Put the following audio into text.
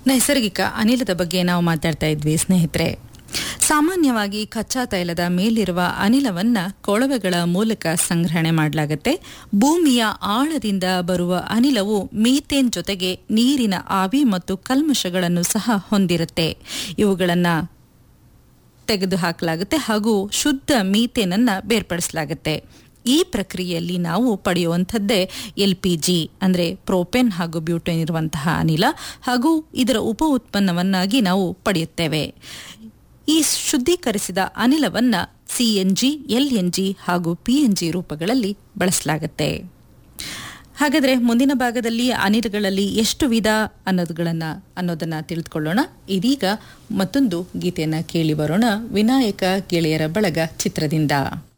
ನೈಸರ್ಗಿಕ ಅನಿಲದ ಬಗ್ಗೆ ನಾವು ಮಾತಾಡ್ತಾ ಇದ್ವಿ ಸ್ನೇಹಿತರೆ ಸಾಮಾನ್ಯವಾಗಿ ಕಚ್ಚಾ ತೈಲದ ಮೇಲಿರುವ ಅನಿಲವನ್ನ ಕೊಳವೆಗಳ ಮೂಲಕ ಸಂಗ್ರಹಣೆ ಮಾಡಲಾಗುತ್ತೆ ಭೂಮಿಯ ಆಳದಿಂದ ಬರುವ ಅನಿಲವು ಮೀಥೇನ್ ಜೊತೆಗೆ ನೀರಿನ ಆವಿ ಮತ್ತು ಕಲ್ಮಶಗಳನ್ನು ಸಹ ಹೊಂದಿರುತ್ತೆ ಇವುಗಳನ್ನು ತೆಗೆದುಹಾಕಲಾಗುತ್ತೆ ಹಾಗೂ ಶುದ್ಧ ಮೀಥೇನ್ ಅನ್ನ ಬೇರ್ಪಡಿಸಲಾಗುತ್ತೆ ಈ ಪ್ರಕ್ರಿಯೆಯಲ್ಲಿ ನಾವು ಪಡೆಯುವಂಥದ್ದೇ ಎಲ್ ಪಿ ಜಿ ಅಂದರೆ ಪ್ರೋಪೆನ್ ಹಾಗೂ ಬ್ಯೂಟೇನ್ ಇರುವಂತಹ ಅನಿಲ ಹಾಗೂ ಇದರ ಉಪ ಉತ್ಪನ್ನವನ್ನಾಗಿ ನಾವು ಪಡೆಯುತ್ತೇವೆ ಈ ಶುದ್ಧೀಕರಿಸಿದ ಅನಿಲವನ್ನ ಸಿಎನ್ಜಿ ಎಲ್ಎನ್ಜಿ ಹಾಗೂ ಪಿಎನ್ಜಿ ರೂಪಗಳಲ್ಲಿ ಬಳಸಲಾಗುತ್ತೆ ಹಾಗಾದರೆ ಮುಂದಿನ ಭಾಗದಲ್ಲಿ ಅನಿಲಗಳಲ್ಲಿ ಎಷ್ಟು ವಿಧ ಅನ್ನೋದುಗಳನ್ನ ಅನ್ನೋದನ್ನ ತಿಳಿದುಕೊಳ್ಳೋಣ ಇದೀಗ ಮತ್ತೊಂದು ಗೀತೆಯನ್ನ ಕೇಳಿ ಬರೋಣ ವಿನಾಯಕ ಗೆಳೆಯರ ಬಳಗ ಚಿತ್ರದಿಂದ